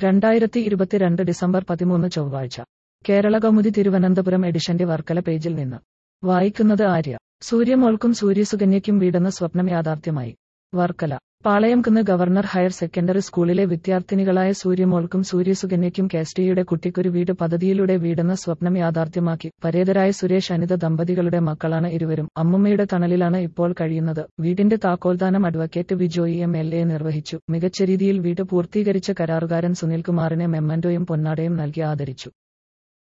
രണ്ടായിരത്തി ഇരുപത്തിരണ്ട് ഡിസംബർ പതിമൂന്ന് ചൊവ്വാഴ്ച കേരള കൗമുദി തിരുവനന്തപുരം എഡിഷന്റെ വർക്കല പേജിൽ നിന്ന് വായിക്കുന്നത് ആര്യ സൂര്യമോൾക്കും സൂര്യസുകന്യയ്ക്കും വീടെന്ന സ്വപ്നം യാഥാർത്ഥ്യമായി Varkala Palayamkunnu government higher secondary സ്കൂളിലെ വിദ്യാർത്ഥിനികളായ സൂര്യമോൾക്കും സൂര്യസുകന്യയ്ക്കും കാസ്റ്റിയുടെ കുട്ടിക്കൊരു വീട് പദ്ധതിയിലൂടെ വീടെന്ന സ്വപ്നം യാഥാർത്ഥ്യമാക്കി പരേതരായ സുരേഷ് അനിത ദമ്പതികളുടെ മക്കളാണ് ഇരുവരും അമ്മുമ്മയുടെ തണലിലാണ് ഇപ്പോൾ കഴിയുന്നത് വീടിന്റെ താക്കോൽദാനം advocate V Joy M L A നിർവഹിച്ചു മികച്ച രീതിയിൽ വീട് പൂർത്തീകരിച്ച കരാറുകാരൻ സുനിൽകുമാറിനെ മെമ്മന്റോയും പൊന്നാടയും നൽകി ആദരിച്ചു